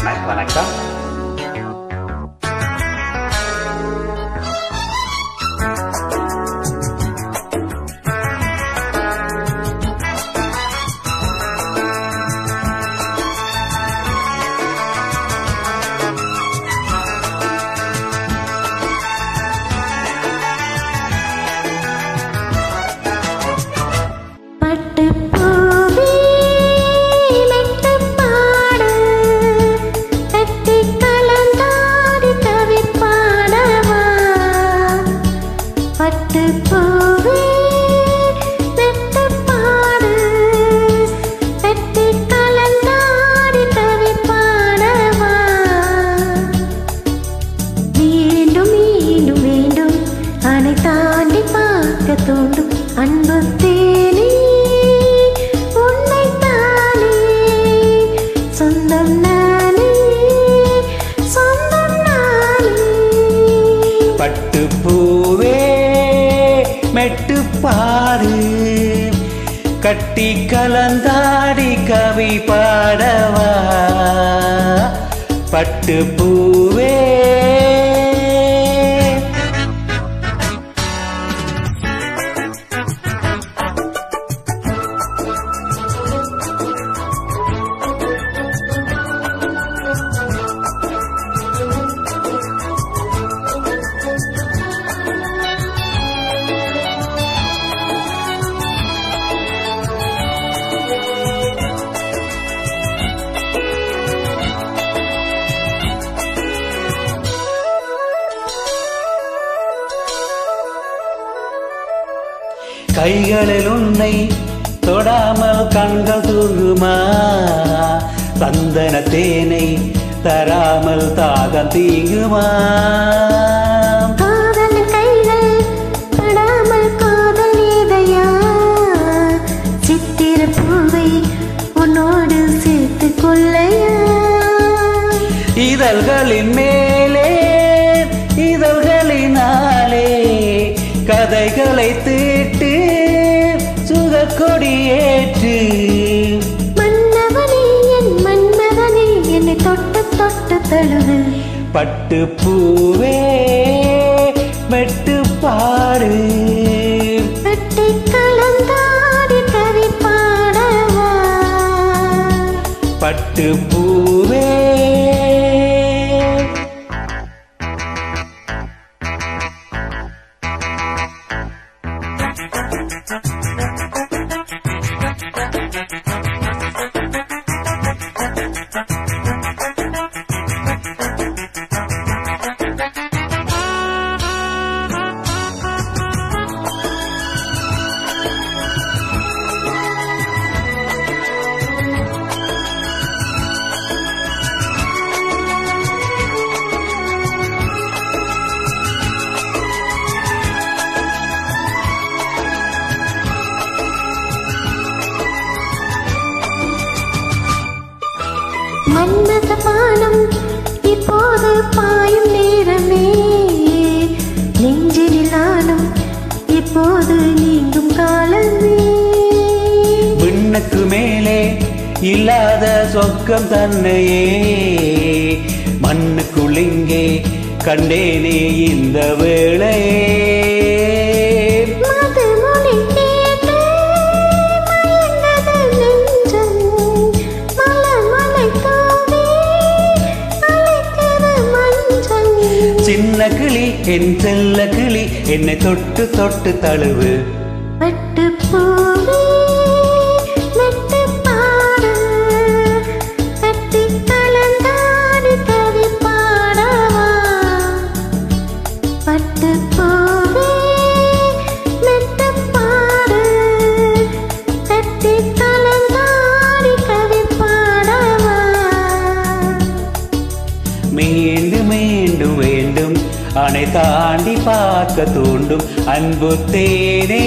வணக்கம் பட்டுப்பூவே மெட்டுப்பாடு கட்டி கலந்தாடி கவி பாடவா பட்டுப்பூவே மெட்டுப்பாடு கட்டி கலந்தாடி கவி பாடவா மீண்டும் மீண்டும் மீண்டும் அணை தாண்டி பார்க்க தோண்டும் அன்பு தேனி உன்னைத்தானே சொந்தம் நானே சொந்தம் நானே பட்டு பூவே மெட்டு பாடு கட்டி கலந்தாடி கவி பாடவா பட்டு பூவே கைகளில் உன்னை தொடாமல் கண்கள் தூங்குமா சந்தன தேனை தராமல் தாகம் தீங்குமா காதல் கைகள் படாமல் காதல் ஏதையா சித்திர பூவை உன்னோடு சேர்த்து கொள்ளையா இதழ்களின் மேலே இதழ்களினாலே கதைகளை தீட்டு சுகக்கொடியேற்று மன்னவனே என் மன்மதனே என்னை தொட்டு தொட்டு தழுவு பட்டு பூவே மெட்டு பாடு வெட்டி கலந்தாடி கவி பாடவா பட்டு பூவே மன்மத பானம் இப்போது பாயும் நேரமே நெஞ்சினில் நானும் இப்போது நீங்கும் காலமே விண்ணுக்கு மேலே இல்லாத சொர்க்கம் தன்னையே மண்ணுக்குள் இங்கே கண்டேனே இந்த வேளையே மது மொழி கேட்டு மயங்கது நெஞ்சம் மலமலை தோவே அழைக்கிறது மஞ்சள் சின்ன கிளி என் செல்ல கிளி என்னை தொட்டு தொட்டு தழுவு பட்டு பூவே மெட்டு பாடு கட்டி கலந்தாடி கவி பாடவா பட்டு பூவே மெட்டு பாடு கட்டி கலந்தாடி கவி பாடவா மீண்டும் மீண்டும் வேண்டும் அணை தாண்டி பார்க்க தூண்டும் அன்பு தேனே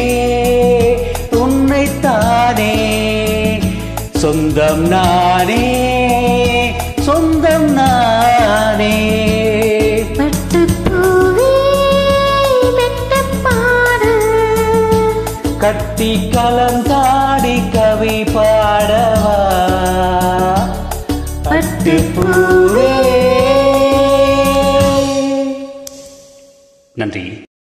உன்னைத்தானே சொந்தம் நானே சொந்தம் நானே பட்டு பூவே மெட்டு பாடு கட்டி கலந்தாடி கவி பாடவா பட்டுப்பூவே நன்றி